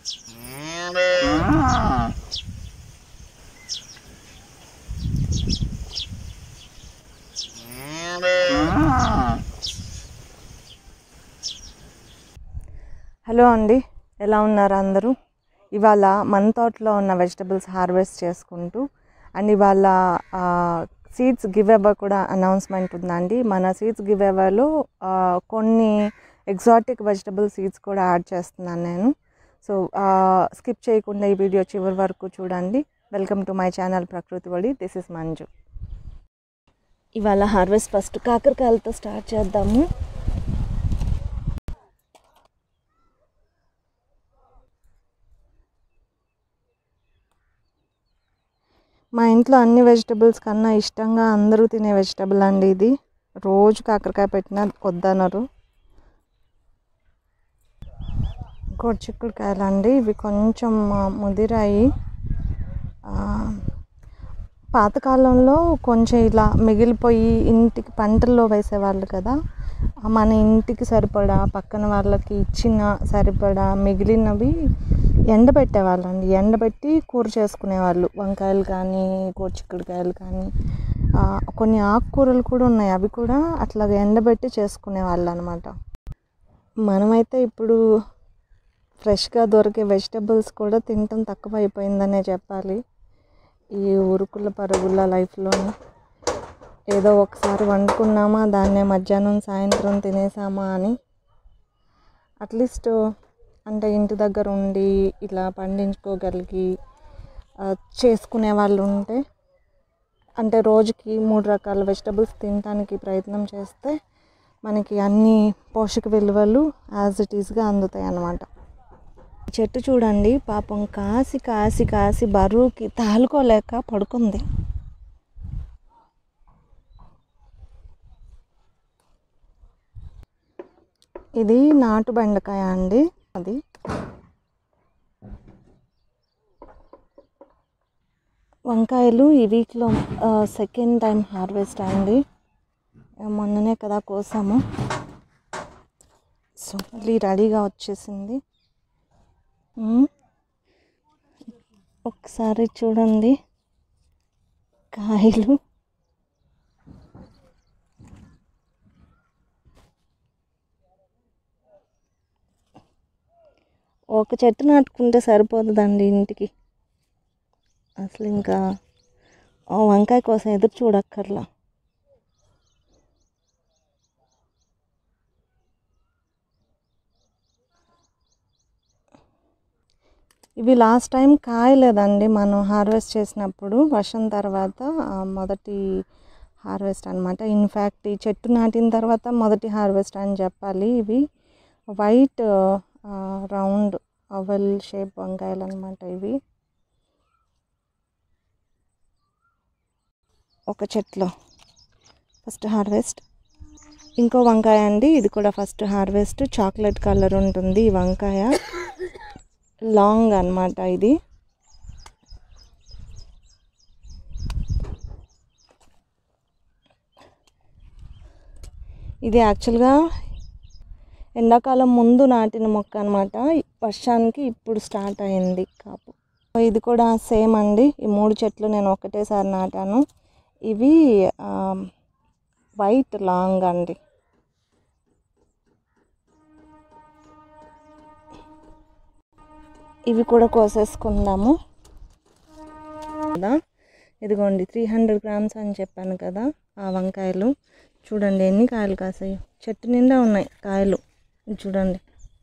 Hello అండి ఎలా ఉన్నారు అందరూ ఇవాళ మన తోటలో ఉన్న వెజిటబుల్స్ హార్వెస్ట్ చేసుకుంటూ అండ్ ఇవాళ సీడ్స్ గివ్ ఎవర్ కూడా అనౌన్స్మెంట్ ఉందండి మన సీడ్స్ గివ్ ఎవర్లో కొన్ని ఎగ్జాటిక్ వెజిటబుల్ సీడ్స్ కూడా యాడ్ చేస్తున్నాను నేను సో స్కిప్ చేయకుండా ఈ వీడియో చివరి వరకు చూడండి వెల్కమ్ టు మై ఛానల్ ప్రకృతి వడి దిస్ ఇస్ మంజు ఇవాళ హార్వెస్ట్ ఫస్ట్ కాకరకాయలతో స్టార్ట్ చేద్దాము మా ఇంట్లో అన్ని వెజిటబుల్స్ కన్నా ఇష్టంగా అందరూ తినే వెజిటబుల్ అండి ఇది రోజు కాకరకాయ పెట్టినా వద్దనరు గొడ్చిక్కుడుకాయలు అండి ఇవి కొంచెం ఆ, ముదిరాయి ఆ, పాతకాలంలో కొంచెం ఇలా మిగిలిపోయి ఇంటికి పంటల్లో వేసేవాళ్ళు కదా ఆ, మన ఇంటికి సరిపడా పక్కన వాళ్ళకి ఇచ్చిన సరిపడా మిగిలినవి ఎండబెట్టేవాళ్ళండి ఎండబెట్టి కూర చేసుకునేవాళ్ళు వంకాయలు కానీ గోచిక్కుడుకాయలు కానీ ఆ, కొన్ని ఆకుకూరలు కూడా ఉన్నాయి అవి కూడా అట్లా ఎండబెట్టి చేసుకునేవాళ్ళు అనమాట మనమైతే ఇప్పుడు ఫ్రెష్గా దొరికే వెజిటబుల్స్ కూడా తినటం తక్కువ అయిపోయిందనే చెప్పాలి ఈ ఉరుకుల పరుగుల లైఫ్లోని ఏదో ఒకసారి వండుకున్నామా దాన్నే మధ్యాహ్నం సాయంత్రం తినేసామా అని అట్లీస్ట్ అంటే ఇంటి దగ్గర ఉండి ఇలా పండించుకోగలిగి ఆ, చేసుకునే వాళ్ళు ఉంటే అంటే రోజుకి మూడు రకాల వెజిటబుల్స్ తినడానికి ప్రయత్నం చేస్తే మనకి అన్ని పోషక విలువలు యాజ్ ఇట్ ఈస్గా అందుతాయి అన్నమాట చెట్టు చూడండి పాపం కాసి కాసి కాసి బరువుకి తాలుకోలేక పడుకుంది ఇది నాటు బెండకాయ అండి అది వంకాయలు ఈ వీక్లో సెకండ్ టైం హార్వెస్ట్ అండి ఆ, మొన్ననే కదా కోసాము సో మళ్ళీ రెడీగా వచ్చేసింది మ్మ్. ఒకసారి చూడండి కాయలు ఒక చెట్టు నాటుకుంటే సరిపోతుందండి ఇంటికి అసలు ఇంకా ఆ వంకాయ కోసం ఎదురు చూడక్కర్లా ఇవి లాస్ట్ టైం కాయలేదండి మనం హార్వెస్ట్ చేసినప్పుడు వర్షం తర్వాత ఆ, మొదటి హార్వెస్ట్ అనమాట ఇన్ఫ్యాక్ట్ ఈ చెట్టు నాటిన తర్వాత మొదటి హార్వెస్ట్ అని చెప్పాలి ఇవి వైట్ రౌండ్ అవల్ షేప్ వంకాయలు అనమాట ఇవి ఒక చెట్లో ఫస్ట్ హార్వెస్ట్ ఇంకో వంకాయ అండి ఇది కూడా ఫస్ట్ హార్వెస్ట్ చాక్లెట్ కలర్ ఉంటుంది ఈ వంకాయ లాంగ్ అన్నమాట ఇది ఇది యాక్చువల్గా ఎండాకాలం ముందు నాటిన మొక్క అనమాట వర్షానికి ఇప్పుడు స్టార్ట్ అయింది కాపు ఇది కూడా సేమ్ అండి ఈ మూడు చెట్లు నేను ఒకటేసారి నాటాను ఇవి ఆ, వైట్ లాంగ్ అండి ఇవి కూడా కోసేసుకుందాము కదా ఇదిగోండి త్రీ హండ్రెడ్ గ్రామ్స్ అని చెప్పాను కదా ఆ వంకాయలు చూడండి ఎన్ని కాయలు కాసాయి చెట్టు నిండా ఉన్నాయి కాయలు ఇది చూడండి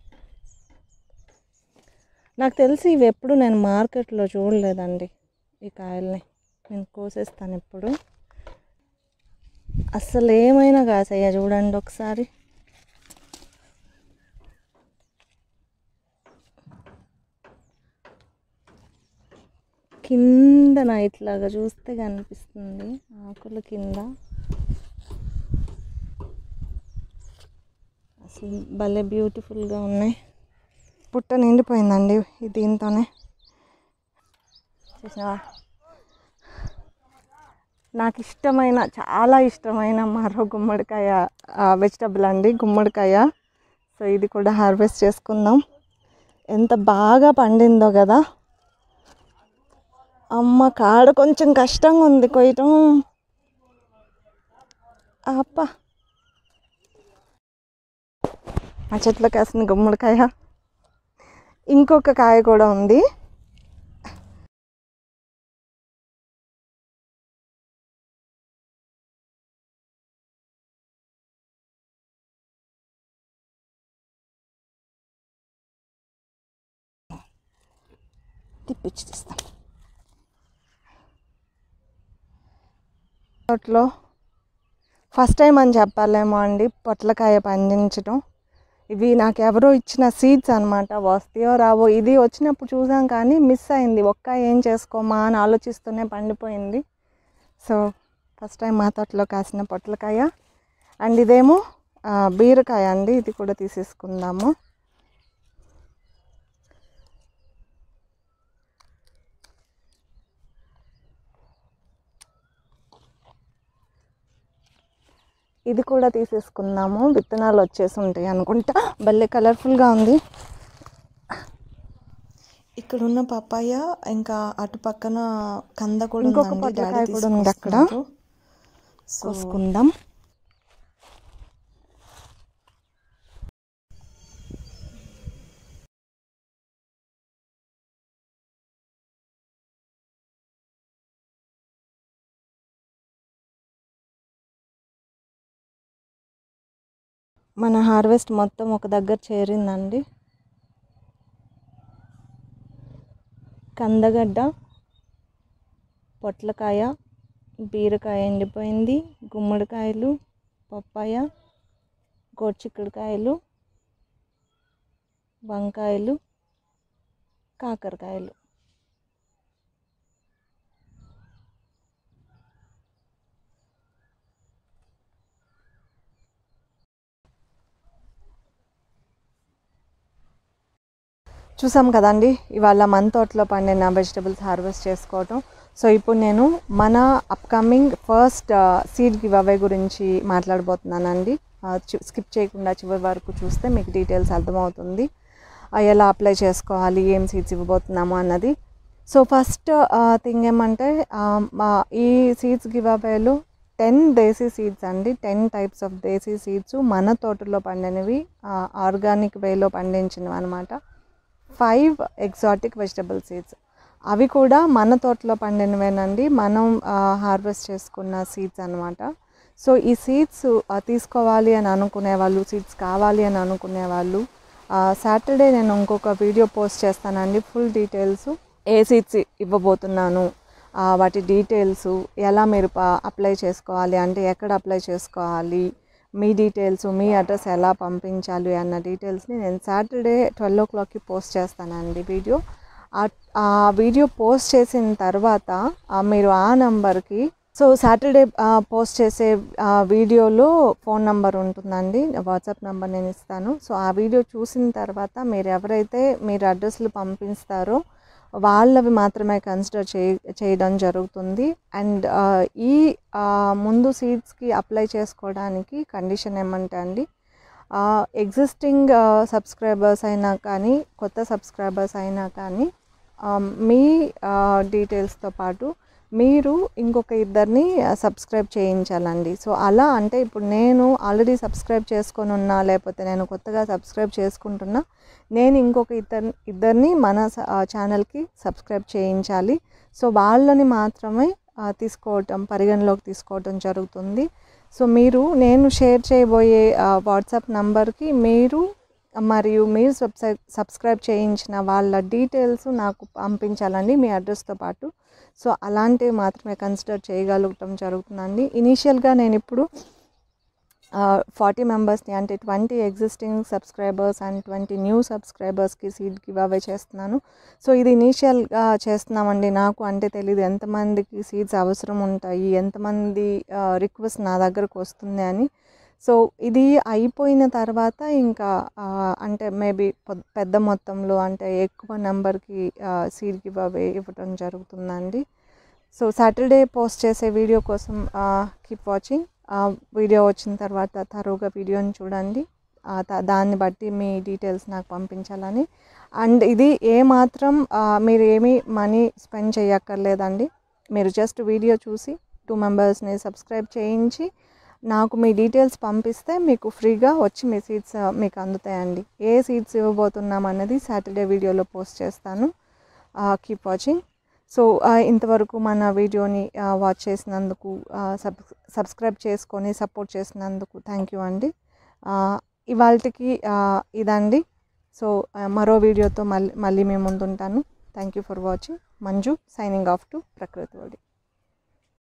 నాకు తెలిసి ఇవి ఎప్పుడు నేను మార్కెట్లో చూడలేదండి ఈ కాయల్ని నేను కోసేస్తాను ఇప్పుడు అసలు ఏమైనా కాసాయా చూడండి ఒకసారి కిందన ఇట్లాగా చూస్తే కనిపిస్తుంది ఆకుల కింద అసలు భలే బ్యూటిఫుల్గా ఉన్నాయి పుట్ట నిండిపోయిందండి ఈ దీంతోనే చూసినావా నాకు ఇష్టమైన చాలా ఇష్టమైన మరో గుమ్మడికాయ వెజిటబుల్ అండి గుమ్మడికాయ సో ఇది కూడా హార్వెస్ట్ చేసుకుందాం ఎంత బాగా పండిందో కదా అమ్మ కాడ కొంచెం కష్టంగా ఉంది కొయ్యటం అప్ప ఆ చెట్లకు కాసిన గుమ్మడికాయ ఇంకొక కాయ కూడా ఉంది తిప్పించి తీస్తాం తోటలో ఫస్ట్ టైం అని చెప్పాలేమో అండి పొట్లకాయ పండించడం ఇవి నాకు ఎవరో ఇచ్చిన సీడ్స్ అనమాట వస్తాయో రావో ఇది వచ్చినప్పుడు చూసాం కానీ మిస్ అయింది ఒక్క ఏం చేసుకోమా అని ఆలోచిస్తూనే పండిపోయింది సో ఫస్ట్ టైం మా తోటలో కాసిన పొట్లకాయ అండ్ ఇదేమో ఆ, బీరకాయ అండి ఇది కూడా తీసేసుకుందాము ఇది కూడా తీసేసుకుందాము విత్తనాలు వచ్చేసి ఉంటాయి అనుకుంటా భలే కలర్ఫుల్గా ఉంది ఇక్కడ ఉన్న పప్పాయ ఇంకా అటు పక్కన కంద కూడా ఇంకొక పొట్లకాయ కూడా ఉంది అక్కడ కోసుకుందాం మన హార్వెస్ట్ మొత్తం ఒక దగ్గర చేరిందండి కందగడ్డ పొట్లకాయ బీరకాయ ఎండిపోయింది గుమ్మడికాయలు పప్పాయ గోడ్చిక్కుడుకాయలు వంకాయలు కాకరకాయలు చూసాం కదండి ఇవాళ మన తోటలో పండిన వెజిటబుల్స్ హార్వెస్ట్ చేసుకోవటం సో ఇప్పుడు నేను మన upcoming first seed giveaway గురించి మాట్లాడబోతున్నానండి స్కిప్ చేయకుండా చివరి వరకు చూస్తే మీకు డీటెయిల్స్ అర్థమవుతుంది ఆ, ఎలా అప్లై చేసుకోవాలి ఏం సీడ్స్ ఇవ్వబోతున్నాము అన్నది సో ఫస్ట్ థింగ్ ఏమంటే ఆ, మా ఈ సీడ్స్ గివ్ అవేలో టెన్ దేశీ సీడ్స్ అండి ten types of desi seeds మన తోటలో పండినవి ఆర్గానిక్ వేలో పండించినవి అనమాట ఫైవ్ ఎగ్జాటిక్ వెజిటబుల్ సీడ్స్ అవి కూడా మన తోటలో పండినవేనండి మనం హార్వెస్ట్ చేసుకున్న సీడ్స్ అనమాట సో ఈ సీడ్స్ తీసుకోవాలి అని అనుకునే వాళ్ళు సీడ్స్ కావాలి అని అనుకునే వాళ్ళు సాటర్డే నేను ఇంకొక వీడియో పోస్ట్ చేస్తానండి ఫుల్ డీటెయిల్స్ ఏ సీడ్స్ ఇవ్వబోతున్నాను ఆ, వాటి డీటెయిల్స్ ఎలా మీరు అప్లై చేసుకోవాలి అంటే ఎక్కడ అప్లై చేసుకోవాలి మీ డీటెయిల్స్ మీ అడ్రస్ ఎలా పంపించాలి అన్న డీటెయిల్స్ని నేను సాటర్డే ట్వెల్వ్ ఓ క్లాక్కి పోస్ట్ చేస్తానండి వీడియో ఆ- ఆ వీడియో పోస్ట్ చేసిన తర్వాత ఆ, మీరు ఆ నంబర్కి సో సాటర్డే పోస్ట్ చేసే ఆ, వీడియోలో ఫోన్ నంబర్ ఉంటుందండి వాట్సాప్ నెంబర్ నేను ఇస్తాను సో ఆ వీడియో చూసిన తర్వాత మీరు ఎవరైతే మీరు అడ్రస్లు పంపిస్తారో వాళ్ళవి మాత్రమే కన్సిడర్ చేయ చేయడం జరుగుతుంది అండ్ ఈ ఆ, ముందు సీట్స్కి అప్లై చేసుకోవడానికి కండిషన్ ఏమంటే అండి ఎగ్జిస్టింగ్ సబ్స్క్రైబర్స్ అయినా కానీ కొత్త సబ్స్క్రైబర్స్ అయినా కానీ ఆ, మీ డీటెయిల్స్తో పాటు మీరు ఇంకొక ఇద్దరిని సబ్స్క్రైబ్ చేయించాలండి సో అలా అంటే ఇప్పుడు నేను ఆల్రెడీ సబ్స్క్రైబ్ చేసుకొని ఉన్నా లేకపోతే నేను కొత్తగా సబ్స్క్రైబ్ చేసుకుంటున్నా నేను ఇంకొక ఇద్దరు ఇద్దరిని మన ఛానల్కి సబ్స్క్రైబ్ చేయించాలి సో వాళ్ళని మాత్రమే ఆ, తీసుకోవటం పరిగణలోకి తీసుకోవటం జరుగుతుంది సో మీరు నేను షేర్ చేయబోయే వాట్సాప్ నంబర్కి మీరు మరియు మీరు సబ్స్క్రైబ్ సబ్స్క్రైబ్ చేయించిన వాళ్ళ డీటెయిల్స్ నాకు పంపించాలండి మీ అడ్రస్తో పాటు సో అలాంటివి మాత్రమే కన్సిడర్ చేయగలగటం జరుగుతుందండి ఇనీషియల్గా నేను ఇప్పుడు ఫార్టీ మెంబర్స్ని అంటే twenty existing subscribers and twenty new సబ్స్క్రైబర్స్కి సీట్ గివ్ అవే చేస్తున్నాను సో ఇది ఇనీషియల్గా చేస్తున్నామండి నాకు అంటే తెలియదు ఎంతమందికి సీట్స్ అవసరం ఉంటాయి ఎంతమంది రిక్వెస్ట్ నా దగ్గరకు వస్తుంది అని సో ఇది అయిపోయిన తర్వాత ఇంకా ఆ, అంటే మేబీ పెద్ద మొత్తంలో అంటే ఎక్కువ నెంబర్కి సీట్ గివ్ అవే ఇవ్వడం జరుగుతుందండి సో సాటర్డే పోస్ట్ చేసే వీడియో కోసం కీప్ వాచింగ్ వీడియో వచ్చిన తర్వాత తరువుగా వీడియోని చూడండి ఆ, త- దాన్ని బట్టి మీ డీటెయిల్స్ నాకు పంపించాలని అండ్ ఇది ఏమాత్రం ఆ, మీరు ఏమీ మనీ స్పెండ్ చేయక్కర్లేదండి మీరు జస్ట్ వీడియో చూసి టూ మెంబర్స్ని సబ్స్క్రైబ్ చేయించి నాకు మీ డీటెయిల్స్ పంపిస్తే మీకు ఫ్రీగా వచ్చి మీ సీట్స్ మీకు అందుతాయండి ఏ సీట్స్ ఇవ్వబోతున్నాం అన్నది సాటర్డే వీడియోలో పోస్ట్ చేస్తాను కీప్ వాచింగ్ సో ఇంతవరకు మన వీడియోని వాచ్ చేసినందుకు సబ్ సబ్స్క్రైబ్ చేసుకొని సపోర్ట్ చేసినందుకు థ్యాంక్ యూ అండి ఇవాళకి ఇదండి సో మరో వీడియోతో మళ్ళీ మళ్ళీ మేము ముందుంటాను thank you for watching Manju signing off to Prakruthi వడి